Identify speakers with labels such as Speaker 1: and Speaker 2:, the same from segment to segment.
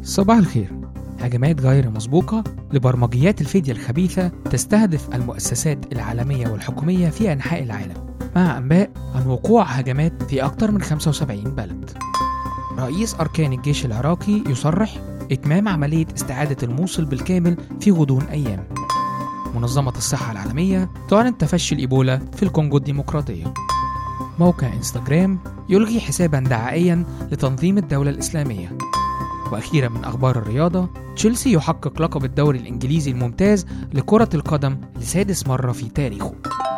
Speaker 1: صباح الخير هجمات غير مسبوقة لبرمجيات الفدية الخبيثة تستهدف المؤسسات العالمية والحكومية في أنحاء العالم مع أنباء عن وقوع هجمات في أكثر من 75 بلد رئيس أركان الجيش العراقي يصرح إتمام عملية استعادة الموصل بالكامل في غضون أيام منظمة الصحة العالمية تعلن تفشي الإيبولا في الكونغو الديمقراطية موقع انستغرام يلغي حسابا دعائيا لتنظيم الدولة الإسلامية وأخيرا من أخبار الرياضة تشيلسي يحقق لقب الدوري الإنجليزي الممتاز لكرة القدم لسادس مرة في تاريخه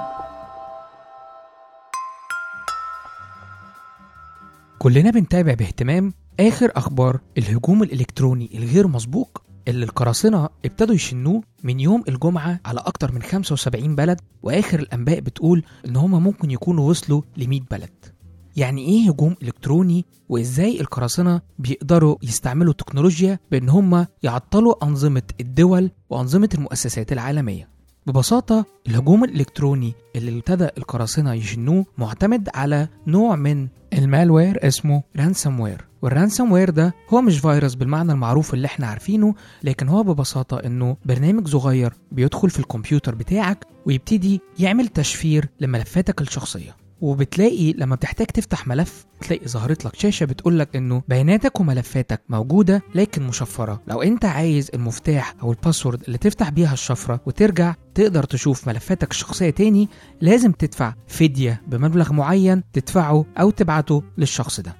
Speaker 1: كلنا بنتابع باهتمام آخر أخبار الهجوم الإلكتروني الغير مسبوق اللي القراصنة ابتدوا يشنوه من يوم الجمعة على أكتر من 75 بلد وآخر الأنباء بتقول إن هما ممكن يكونوا وصلوا ل 100 بلد يعني ايه هجوم الكتروني وازاي القراصنه بيقدروا يستعملوا التكنولوجيا بان هم يعطلوا انظمه الدول وانظمه المؤسسات العالميه ببساطة الهجوم الإلكتروني اللي ابتدى القراصنة يشنوه معتمد على نوع من المالوير اسمه رانسوم وير والرانسوم وير ده هو مش فيروس بالمعنى المعروف اللي احنا عارفينه لكن هو ببساطة انه برنامج صغير بيدخل في الكمبيوتر بتاعك ويبتدي يعمل تشفير لملفاتك الشخصية وبتلاقي لما بتحتاج تفتح ملف تلاقي ظهرت لك شاشه بتقول لك انه بياناتك وملفاتك موجوده لكن مشفره لو انت عايز المفتاح او الباسورد اللي تفتح بيها الشفره وترجع تقدر تشوف ملفاتك الشخصيه تاني لازم تدفع فديه بمبلغ معين تدفعه او تبعته للشخص ده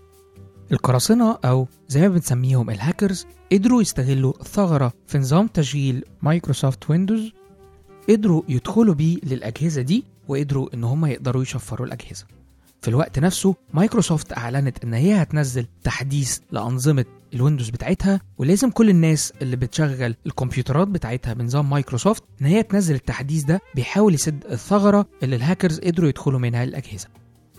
Speaker 1: القراصنة أو زي ما بنسميهم الهاكرز قدروا يستغلوا الثغرة في نظام تشغيل مايكروسوفت ويندوز قدروا يدخلوا بيه للأجهزة دي وقدروا ان هم يقدروا يشفروا الاجهزه في الوقت نفسه مايكروسوفت اعلنت ان هي هتنزل تحديث لانظمه الويندوز بتاعتها ولازم كل الناس اللي بتشغل الكمبيوترات بتاعتها بنظام مايكروسوفت ان هي تنزل التحديث ده بيحاول يسد الثغره اللي الهاكرز قدروا يدخلوا منها الاجهزه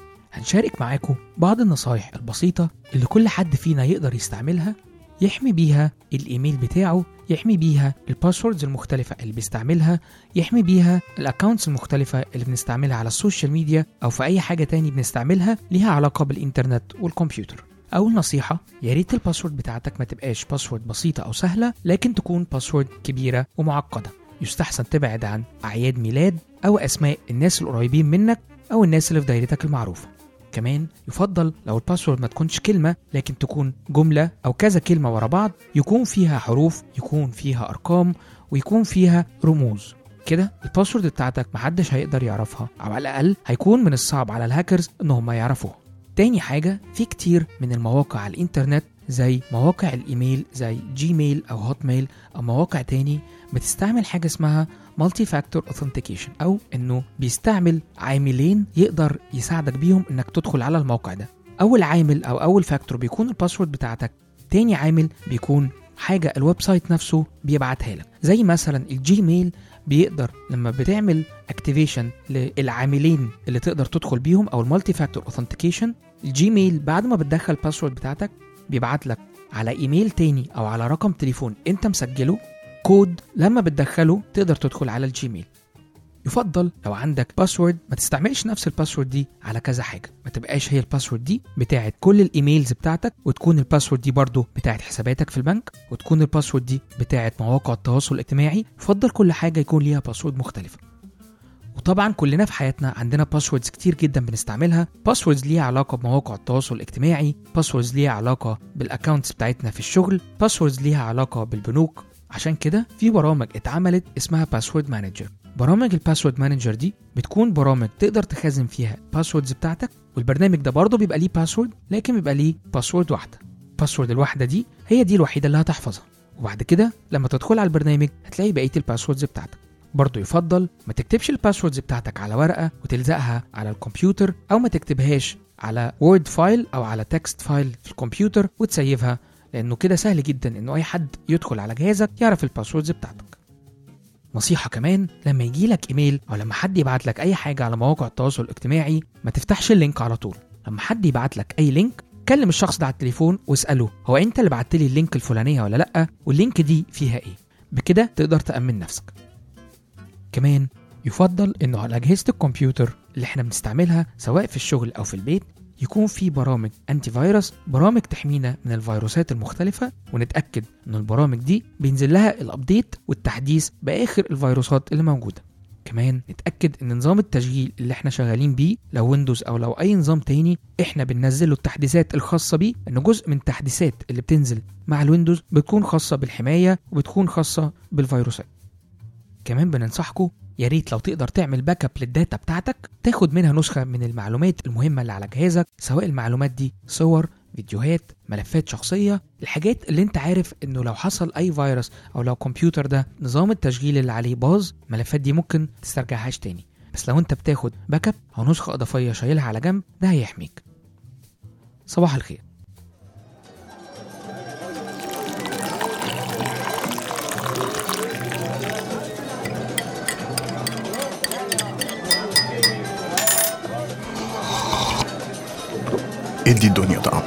Speaker 1: هنشارك معاكم بعض النصايح البسيطه اللي كل حد فينا يقدر يستعملها يحمي بيها الايميل بتاعه يحمي بيها الباسوردز المختلفة اللي بيستعملها يحمي بيها الاكونتس المختلفة اللي بنستعملها على السوشيال ميديا او في اي حاجة تاني بنستعملها ليها علاقة بالانترنت والكمبيوتر اول نصيحة يا ريت الباسورد بتاعتك ما تبقاش باسورد بسيطة او سهلة لكن تكون باسورد كبيرة ومعقدة يستحسن تبعد عن اعياد ميلاد او اسماء الناس القريبين منك او الناس اللي في دايرتك المعروفة كمان يفضل لو الباسورد ما تكونش كلمة لكن تكون جملة أو كذا كلمة ورا بعض يكون فيها حروف يكون فيها أرقام ويكون فيها رموز كده الباسورد بتاعتك محدش هيقدر يعرفها أو على الأقل هيكون من الصعب على الهاكرز إن هم يعرفوها تاني حاجة في كتير من المواقع على الإنترنت زي مواقع الإيميل زي جيميل أو هوت ميل أو مواقع تاني بتستعمل حاجة اسمها مالتي فاكتور اوثنتيكيشن او انه بيستعمل عاملين يقدر يساعدك بيهم انك تدخل على الموقع ده اول عامل او اول فاكتور بيكون الباسورد بتاعتك تاني عامل بيكون حاجة الويب سايت نفسه بيبعتها لك زي مثلا الجيميل بيقدر لما بتعمل اكتيفيشن للعاملين اللي تقدر تدخل بيهم او المالتي فاكتور اوثنتيكيشن الجيميل بعد ما بتدخل الباسورد بتاعتك بيبعت لك على ايميل تاني او على رقم تليفون انت مسجله كود لما بتدخله تقدر تدخل على الجيميل يفضل لو عندك باسورد ما تستعملش نفس الباسورد دي على كذا حاجه ما تبقاش هي الباسورد دي بتاعت كل الايميلز بتاعتك وتكون الباسورد دي برضو بتاعت حساباتك في البنك وتكون الباسورد دي بتاعت مواقع التواصل الاجتماعي يفضل كل حاجه يكون ليها باسورد مختلفه وطبعا كلنا في حياتنا عندنا باسوردز كتير جدا بنستعملها باسوردز ليها علاقه بمواقع التواصل الاجتماعي باسوردز ليها علاقه بالاكونتس بتاعتنا في الشغل باسوردز ليها علاقه بالبنوك عشان كده في برامج اتعملت اسمها باسورد مانجر برامج الباسورد مانجر دي بتكون برامج تقدر تخزن فيها الباسوردز بتاعتك والبرنامج ده برضه بيبقى ليه باسورد لكن بيبقى ليه باسورد واحده الباسورد الواحده دي هي دي الوحيده اللي هتحفظها وبعد كده لما تدخل على البرنامج هتلاقي بقيه الباسوردز بتاعتك برضه يفضل ما تكتبش الباسوردز بتاعتك على ورقه وتلزقها على الكمبيوتر او ما تكتبهاش على وورد فايل او على تكست فايل في الكمبيوتر وتسيفها لانه كده سهل جدا انه اي حد يدخل على جهازك يعرف الباسوردز بتاعتك نصيحة كمان لما يجي لك ايميل او لما حد يبعت لك اي حاجة على مواقع التواصل الاجتماعي ما تفتحش اللينك على طول لما حد يبعت لك اي لينك كلم الشخص ده على التليفون واسأله هو انت اللي بعت لي اللينك الفلانية ولا لا واللينك دي فيها ايه بكده تقدر تأمن نفسك كمان يفضل انه على اجهزة الكمبيوتر اللي احنا بنستعملها سواء في الشغل او في البيت يكون في برامج انتي فيروس برامج تحمينا من الفيروسات المختلفة ونتأكد ان البرامج دي بينزل لها الابديت والتحديث باخر الفيروسات اللي موجودة كمان نتأكد ان نظام التشغيل اللي احنا شغالين بيه لو ويندوز او لو اي نظام تاني احنا بننزله التحديثات الخاصة بيه ان جزء من التحديثات اللي بتنزل مع الويندوز بتكون خاصة بالحماية وبتكون خاصة بالفيروسات كمان بننصحكم يا ريت لو تقدر تعمل باك اب للداتا بتاعتك تاخد منها نسخه من المعلومات المهمه اللي على جهازك سواء المعلومات دي صور فيديوهات ملفات شخصيه الحاجات اللي انت عارف انه لو حصل اي فيروس او لو كمبيوتر ده نظام التشغيل اللي عليه باظ الملفات دي ممكن تسترجعهاش تاني بس لو انت بتاخد باك اب او نسخه اضافيه شايلها على جنب ده هيحميك صباح الخير
Speaker 2: ادي الدنيا طعم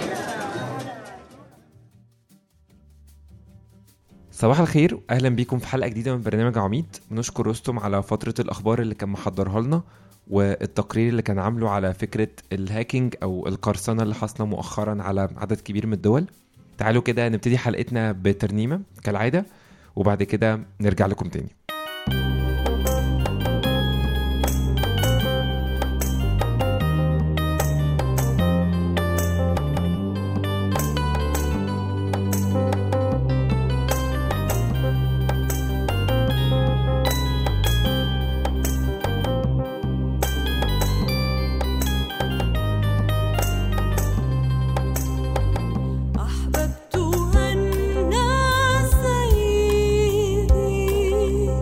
Speaker 3: صباح الخير واهلا بيكم في حلقه جديده من برنامج عميد بنشكر رستم على فتره الاخبار اللي كان محضرها لنا والتقرير اللي كان عامله على فكره الهاكينج او القرصنه اللي حاصله مؤخرا على عدد كبير من الدول تعالوا كده نبتدي حلقتنا بترنيمه كالعاده وبعد كده نرجع لكم تاني
Speaker 4: أحببت أن سيدي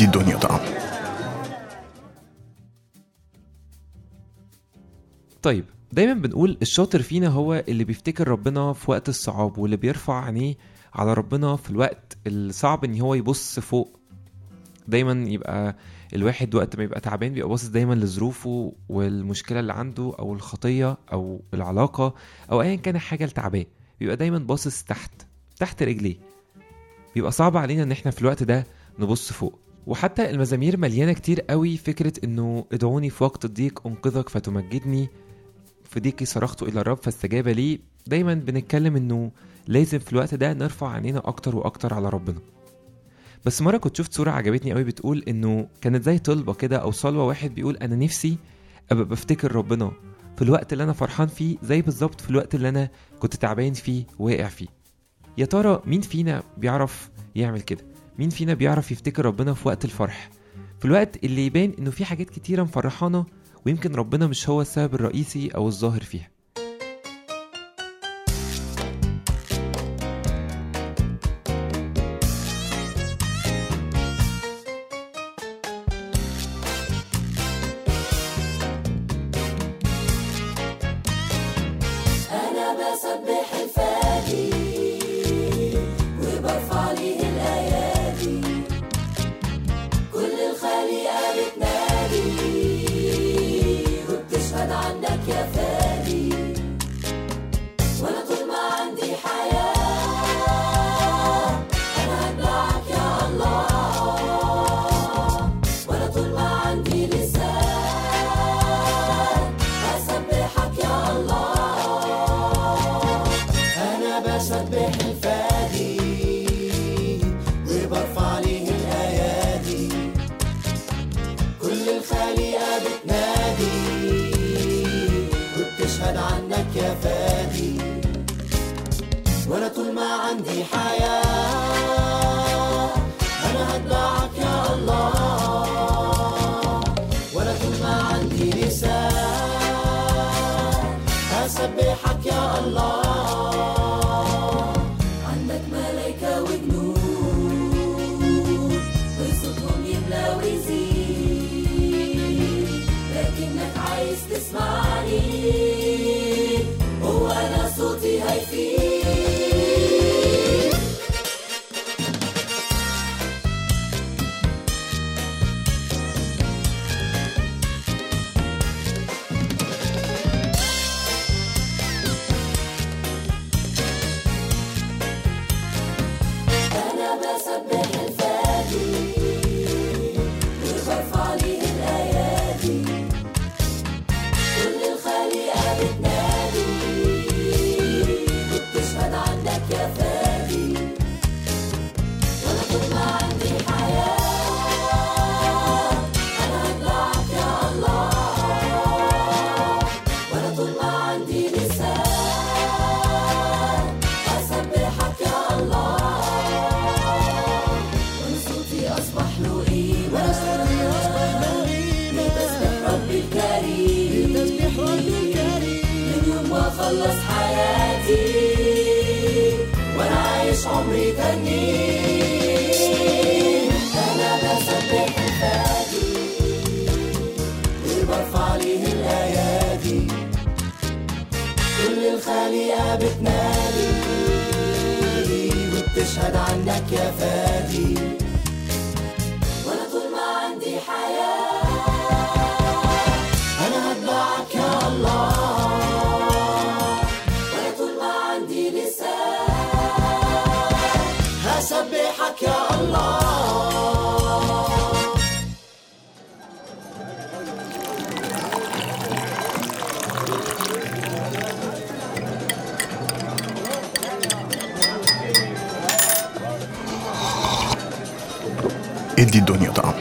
Speaker 2: ادي الدنيا طعم
Speaker 3: طيب دايما بنقول الشاطر فينا هو اللي بيفتكر ربنا في وقت الصعاب واللي بيرفع عينيه على ربنا في الوقت الصعب ان هو يبص فوق دايما يبقى الواحد وقت ما يبقى تعبان بيبقى باصص دايما لظروفه والمشكله اللي عنده او الخطيه او العلاقه او ايا كان الحاجه اللي تعباه بيبقى دايما باصص تحت تحت رجليه بيبقى صعب علينا ان احنا في الوقت ده نبص فوق وحتى المزامير مليانه كتير قوي فكره انه ادعوني في وقت الضيق انقذك فتمجدني في ضيقي صرخت الى الرب فاستجاب لي دايما بنتكلم انه لازم في الوقت ده نرفع عينينا اكتر واكتر على ربنا بس مره كنت شفت صوره عجبتني قوي بتقول انه كانت زي طلبه كده او صلوه واحد بيقول انا نفسي ابقى بفتكر ربنا في الوقت اللي انا فرحان فيه زي بالظبط في الوقت اللي انا كنت تعبان فيه واقع فيه يا ترى مين فينا بيعرف يعمل كده مين فينا بيعرف يفتكر ربنا في وقت الفرح في الوقت اللي يبان انه في حاجات كتيره مفرحانا ويمكن ربنا مش هو السبب الرئيسي او الظاهر فيها
Speaker 4: أنا بسبح الفادي وبرفع ليه الأيادي كل الخليقة بتنادي وبتشهد عنك يا فادي وأنا طول ما عندي حياة أنا هتبعك يا الله وأنا طول ما عندي لسان أسبحك يا الله
Speaker 5: أنا بسبح الفادي وبرفع ليه الأيادي كل الخليقة بتنادي وبتشهد عنك يا فادي وأنا طول ما عندي حياة أنا هتبعك يا الله وأنا طول ما عندي لسان أسبحك يا الله
Speaker 4: عندك ملايكة وجنود وصوتهم يملى ويزيد لكنك عايز تسمعني هو أنا صوتي هيفيد أنا بسبح الفادي وبرفع ليه الأيادي كل الخليقة بتنادي وبتشهد عنك يا فادي وأنا طول ما عندي حياة أنا هتبعك يا الله وأنا طول ما عندي لسان أسبحك يا الله وأنا صوتي أصبح له قيمة لتسبح ربي الكريم من يوم ما خلص حياتي وأنا عايش عمري تاني أنا بسبح الفادي
Speaker 5: وبرفع ليه الأيادي كل الخليقة بتنادي وبتشهد عنك يا فادي
Speaker 4: وأنا طول ما عندي حياة
Speaker 5: أنا هتبعك يا الله
Speaker 4: وأنا طول ما عندي لسان
Speaker 5: هسبحك يا الله
Speaker 2: ادي الدنيا طعم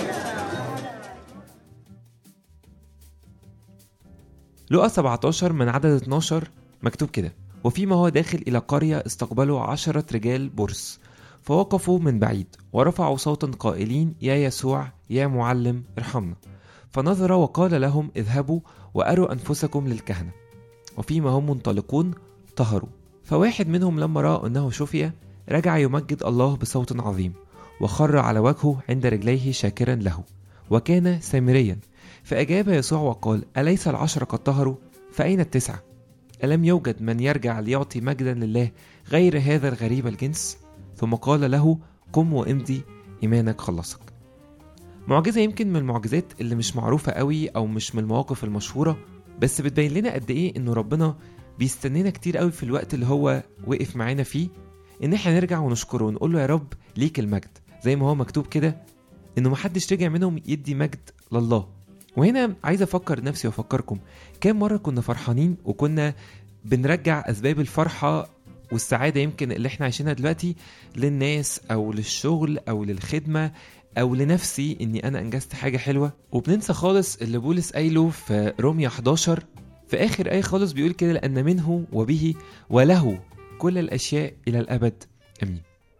Speaker 3: لقى 17 من عدد 12 مكتوب كده وفيما هو داخل إلى قرية استقبله عشرة رجال برص فوقفوا من بعيد ورفعوا صوتا قائلين يا يسوع يا معلم ارحمنا فنظر وقال لهم اذهبوا وأروا أنفسكم للكهنة وفيما هم منطلقون طهروا فواحد منهم لما رأى أنه شفي رجع يمجد الله بصوت عظيم وخر على وجهه عند رجليه شاكرا له وكان سامريا فأجاب يسوع وقال أليس العشرة قد طهروا فأين التسعة ألم يوجد من يرجع ليعطي مجدا لله غير هذا الغريب الجنس ثم قال له قم وامضي إيمانك خلصك معجزة يمكن من المعجزات اللي مش معروفة قوي أو مش من المواقف المشهورة بس بتبين لنا قد إيه إنه ربنا بيستنينا كتير قوي في الوقت اللي هو وقف معانا فيه إن إحنا نرجع ونشكره ونقول له يا رب ليك المجد زي ما هو مكتوب كده إنه محدش رجع منهم يدي مجد لله وهنا عايز أفكر نفسي وأفكركم كام مرة كنا فرحانين وكنا بنرجع أسباب الفرحة والسعادة يمكن اللي احنا عايشينها دلوقتي للناس أو للشغل أو للخدمة أو لنفسي إني أنا أنجزت حاجة حلوة وبننسى خالص اللي بولس قايله في روميا 11 في آخر آية خالص بيقول كده لأن منه وبه وله كل الأشياء إلى الأبد أمين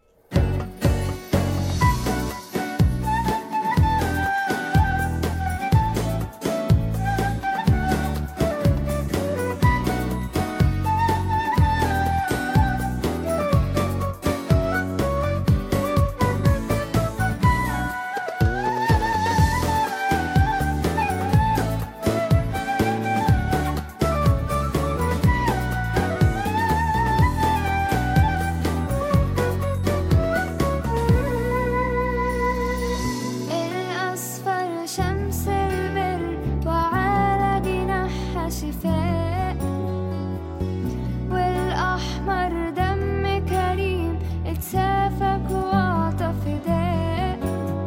Speaker 2: الأصفر شمس البر وعلى جناحها شفاء والأحمر دم كريم اتسافك وعطى فداء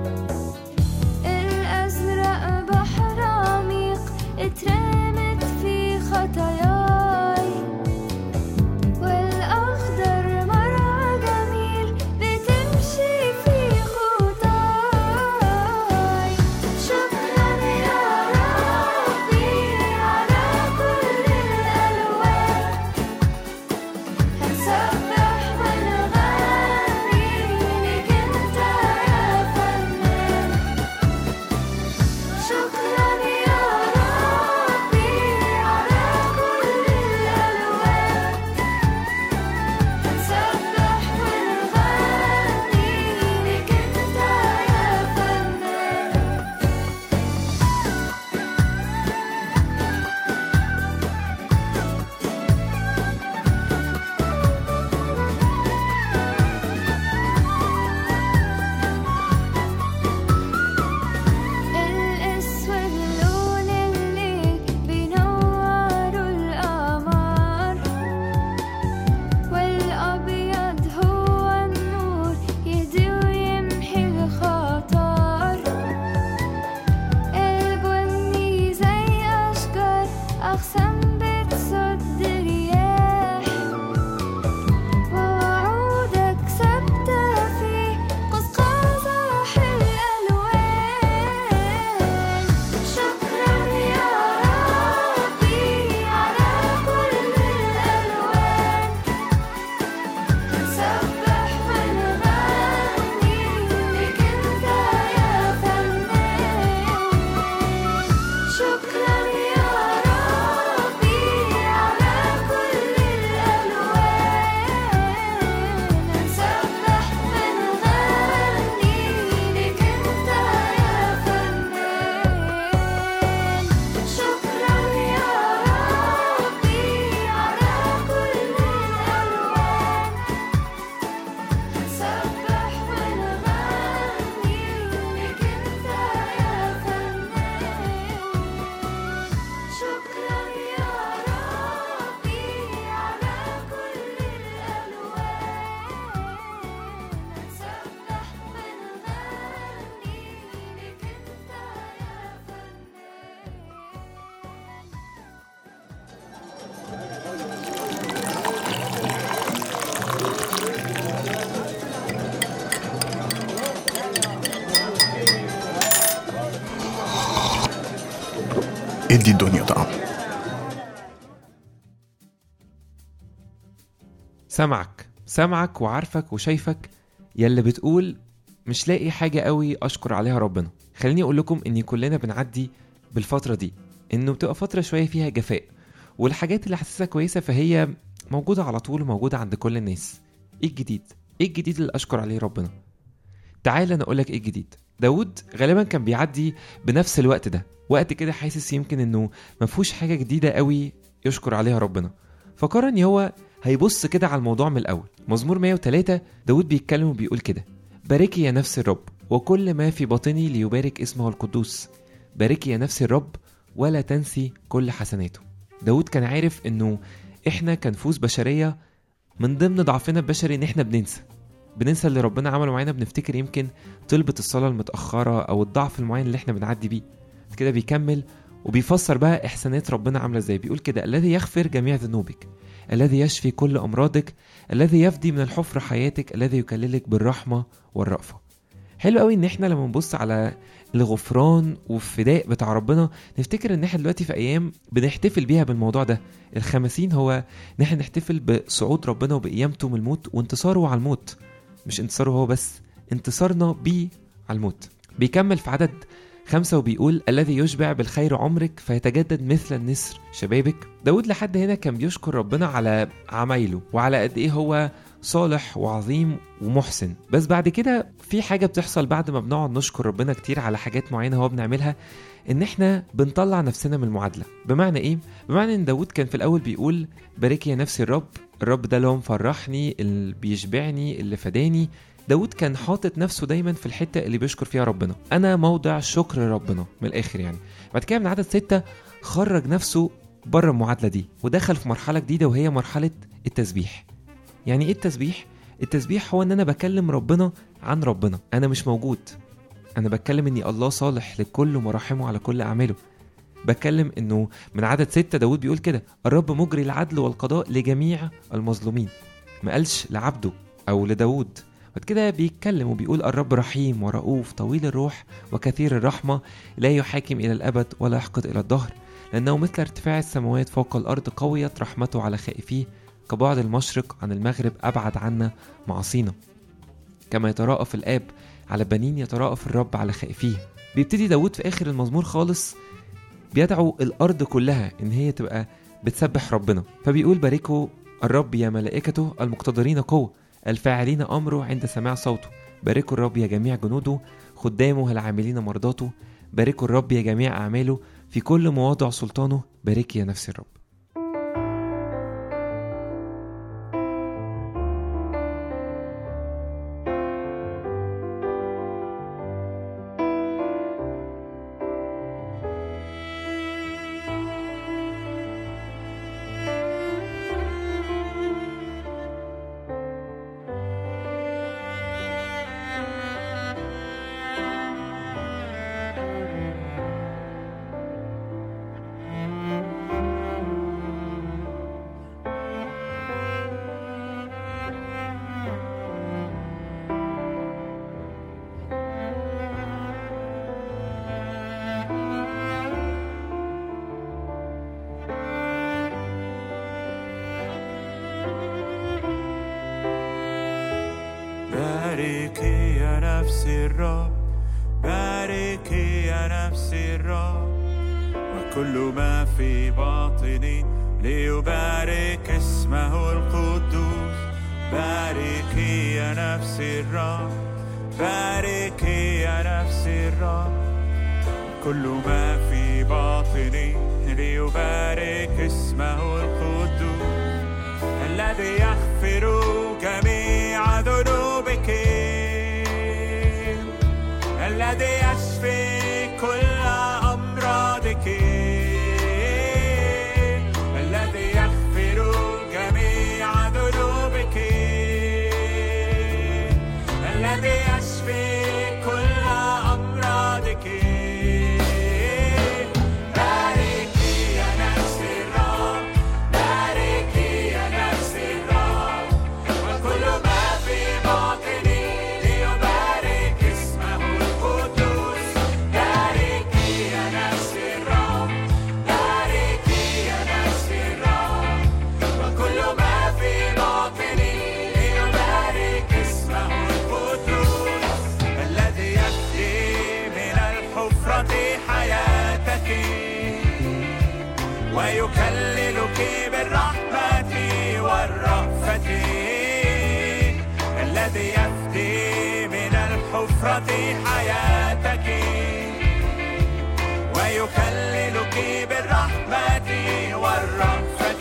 Speaker 2: الأزرق بحر عميق اترمت في خطاياي والأخضر مرعى جميل بتمشي في خطاي شكرا يا ربي على كل الألوان هنسبح ونغني ليك انت يا فنان شكرا يا ربي على كل الألوان هنسبح ونغني ليك انت يا فنان الأسود لون الليل بينوروا القمر والأبيض هو النور يهدي ويمحي الخطر البني زي أشجار أغصان بتصد رياح ووعودك ثابتة في قصقاصح الألوان شكرا يا ربي على كل الألوان نسبح ونغني ليك انت يا فنان شكرا يا ربي على كل الألوان نسبح ونغني ليك انت يا فنان شكرا يا ربي على كل الألوان نسبح ونغني ليك انت يا فنان شكرا يا ربي على كل الألوان نسبح ونغني ليك انت يا فنان
Speaker 6: ادي الدنيا طعم
Speaker 3: سامعك سامعك وعارفك وشايفك يلي بتقول مش لاقي حاجة قوي أشكر عليها ربنا خليني أقول لكم إن كلنا بنعدي بالفترة دي إنه بتبقى فترة شوية فيها جفاء والحاجات اللي حاسسها كويسة فهي موجودة على طول وموجودة عند كل الناس إيه الجديد؟ إيه الجديد اللي أشكر عليه ربنا؟ تعال انا اقول لك ايه الجديد داود غالبا كان بيعدي بنفس الوقت ده وقت كده حاسس يمكن انه ما فيهوش حاجه جديده قوي يشكر عليها ربنا فقرر ان هو هيبص كده على الموضوع من الاول مزمور 103 داود بيتكلم وبيقول كده باركي يا نفس الرب وكل ما في باطني ليبارك اسمه القدوس باركي يا نفس الرب ولا تنسي كل حسناته داود كان عارف انه احنا كنفوس بشريه من ضمن ضعفنا البشري ان احنا بننسى بننسى اللي ربنا عمله معانا بنفتكر يمكن طلبة الصلاة المتأخرة أو الضعف المعين اللي احنا بنعدي بيه كده بيكمل وبيفسر بقى إحسانات ربنا عاملة ازاي بيقول كده الذي يغفر جميع ذنوبك الذي يشفي كل أمراضك الذي يفدي من الحفرة حياتك الذي يكللك بالرحمة والرأفة حلو قوي ان احنا لما نبص على الغفران والفداء بتاع ربنا نفتكر ان احنا دلوقتي في ايام بنحتفل بيها بالموضوع ده الخمسين هو ان احنا نحتفل بصعود ربنا وبقيامته من الموت وانتصاره على الموت مش انتصاره هو بس انتصارنا بيه على الموت بيكمل في عدد خمسة وبيقول الذي يشبع بالخير عمرك فيتجدد مثل النسر شبابك داود لحد هنا كان بيشكر ربنا على عمايله وعلى قد ايه هو صالح وعظيم ومحسن بس بعد كده في حاجة بتحصل بعد ما بنقعد نشكر ربنا كتير على حاجات معينة هو بنعملها ان احنا بنطلع نفسنا من المعادلة بمعنى ايه؟ بمعنى ان داود كان في الاول بيقول باركي يا نفسي الرب الرب ده اللي هو مفرحني اللي بيشبعني اللي فداني داود كان حاطط نفسه دايما في الحتة اللي بيشكر فيها ربنا أنا موضع شكر ربنا من الآخر يعني بعد كده من عدد ستة خرج نفسه بره المعادلة دي ودخل في مرحلة جديدة وهي مرحلة التسبيح يعني ايه التسبيح؟ التسبيح هو ان انا بكلم ربنا عن ربنا انا مش موجود انا بتكلم اني الله صالح لكل مراحمه على كل اعماله بتكلم انه من عدد ستة داود بيقول كده الرب مجري العدل والقضاء لجميع المظلومين ما قالش لعبده او لداود بعد كده بيتكلم وبيقول الرب رحيم ورؤوف طويل الروح وكثير الرحمة لا يحاكم إلى الأبد ولا يحقد إلى الدهر لأنه مثل ارتفاع السماوات فوق الأرض قويت رحمته على خائفيه كبعد المشرق عن المغرب أبعد عنا معاصينا كما يتراءف الآب على بنين يتراءف الرب على خائفيه بيبتدي داود في آخر المزمور خالص بيدعو الأرض كلها إن هي تبقى بتسبح ربنا فبيقول باركوا الرب يا ملائكته المقتدرين قوة الفاعلين أمره عند سماع صوته باركوا الرب يا جميع جنوده خدامه العاملين مرضاته باركوا الرب يا جميع أعماله في كل مواضع سلطانه باركي يا نفس الرب
Speaker 7: باركي يا نفسي الرب باركي يا نفسي الرب وكل ما في باطني ليبارك اسمه القدوس باركي يا نفسي الرب باركي يا نفسي الرب كل ما في باطني ليبارك اسمه القدوس الذي يغفر جميع ذنوبك الذي يشفي كل أمراضك الذي يغفر جميع ذنوبك الذي يشفي كل أمراضك باركي يا نفسي الرب باركي يا نفسي الرب وكل ما في باطني ليبارك اسمه القدوس باركي يا نفسي الرب باركي يا نفسي الرب وكل ما في باطني ليبارك اسمه القدوس الذي يفدي من الحفرة حياتك ويكللك بالرحمة والرأفة الذي يفدي من الحفرة حفرة حياتك ويكللك بالرحمة والرأفة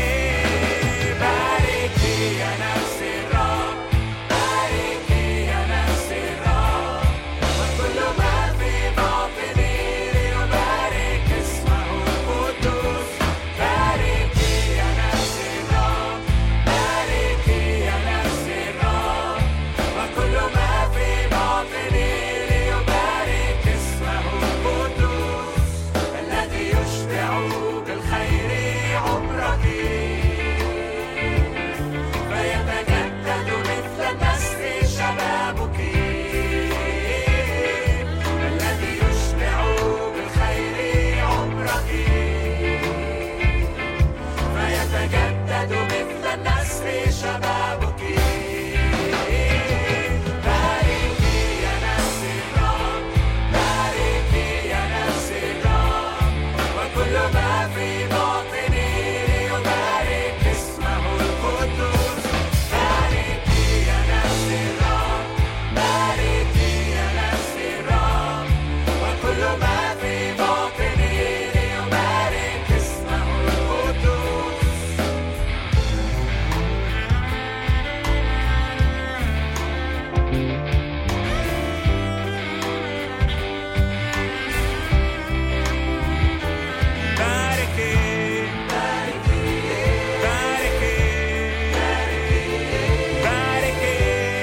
Speaker 7: باركي يا نفس الرب باركي يا نفس الرب وكل ما في باطني ليبارك اسمه القدوس باركي يا نفس الرب باركي يا نفس الرب وكل ما في باطني ليبارك اسمه القدوس الذي يشبع بالخير عمرك فيتجدد مثل النسر شبابك الذي يشبع بالخير عمرك فيتجدد مثل النسر شبابك باركي يا نفس الرب باركي يا نفس الرب وكل ما في باطني ليبارك اسمه القدوس باركي يا نفس الرب باركي يا نفس الرب وكل ما في باطني ليبارك اسمه القدوس باركي باركي باركي باركي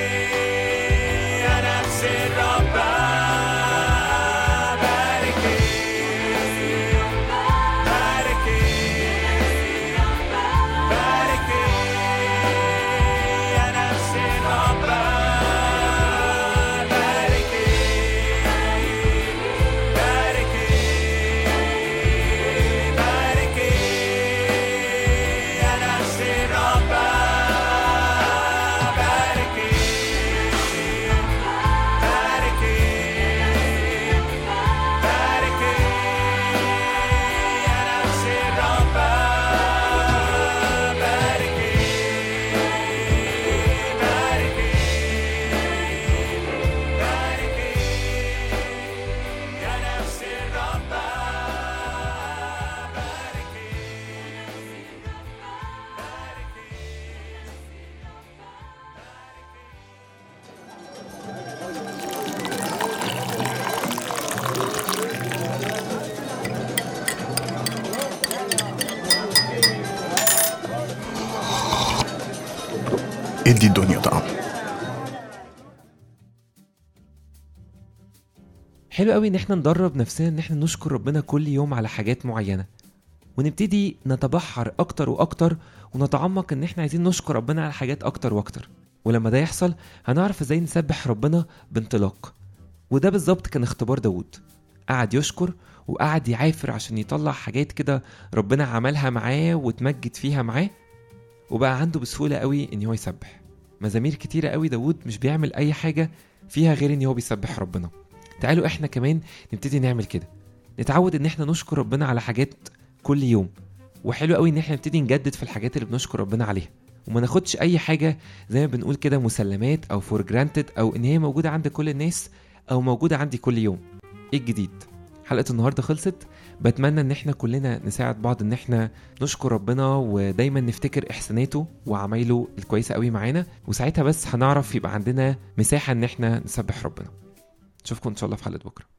Speaker 7: يا نفس الرب باركي باركي باركي يا نفس الرب باركي باركي باركي يا نفس الرب باركي باركي باركي يا نفس الرب باركي باركي باركي يا نفس الرب
Speaker 6: ادي الدنيا طعم
Speaker 3: حلو قوي ان احنا ندرب نفسنا ان احنا نشكر ربنا كل يوم على حاجات معينه ونبتدي نتبحر اكتر واكتر ونتعمق ان احنا عايزين نشكر ربنا على حاجات اكتر واكتر ولما ده يحصل هنعرف ازاي نسبح ربنا بانطلاق وده بالظبط كان اختبار داوود قعد يشكر وقعد يعافر عشان يطلع حاجات كده ربنا عملها معاه وتمجد فيها معاه وبقى عنده بسهولة قوي ان هو يسبح مزامير كتيرة قوي داوود مش بيعمل اي حاجة فيها غير ان هو بيسبح ربنا تعالوا احنا كمان نبتدي نعمل كده نتعود ان احنا نشكر ربنا على حاجات كل يوم وحلو قوي ان احنا نبتدي نجدد في الحاجات اللي بنشكر ربنا عليها وما ناخدش اي حاجه زي ما بنقول كده مسلمات او فور جرانتد او ان هي موجوده عند كل الناس او موجوده عندي كل يوم ايه الجديد حلقه النهارده خلصت بتمنى ان احنا كلنا نساعد بعض ان احنا نشكر ربنا ودايما نفتكر احساناته وعمايله الكويسه قوي معانا وساعتها بس هنعرف يبقى عندنا مساحه ان احنا نسبح ربنا اشوفكم ان شاء الله في حلقه بكره